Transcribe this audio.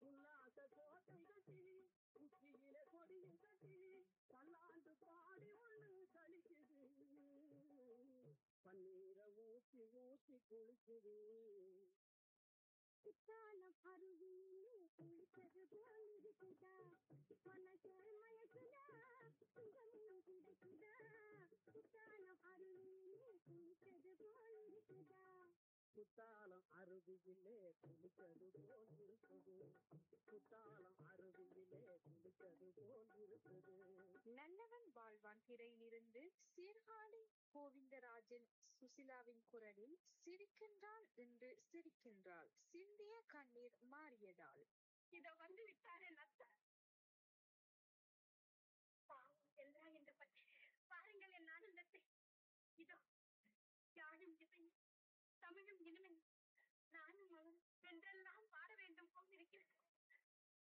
உல்லாச கோட்டை கட்டி உச்சியிலே கொடியும் கட்டி பல்லாண்டு பாடி ஒண்ணு கழிக்குது பன்னீரை ஊத்தி ஊத்தி குளிக்குது குத்தாலம் அருவியிலே குளித்தது போல் இருக்குதா மனசே மயக்குதா சுகமும் கிடைக்குதா குத்தாலம் அருவியிலே குளித்தது போல் இருக்குதா குத்தாலம் அருவியிலே குளித்தது போல் இருக்குது குத்தாலம் அருவியிலே குளித்தது போல் இருக்குது நல்லவன் வாழ்வான் திரையிலிருந்து சீர்காழி கோவிந்தராஜன் சுசிலாவின் குரலில் சிரிக்கின்றாள் என்று சிரிக்கின்றாள் சிந்திய கண்ணீர் மாறியதால் இத வந்து விட்டாரே நத்த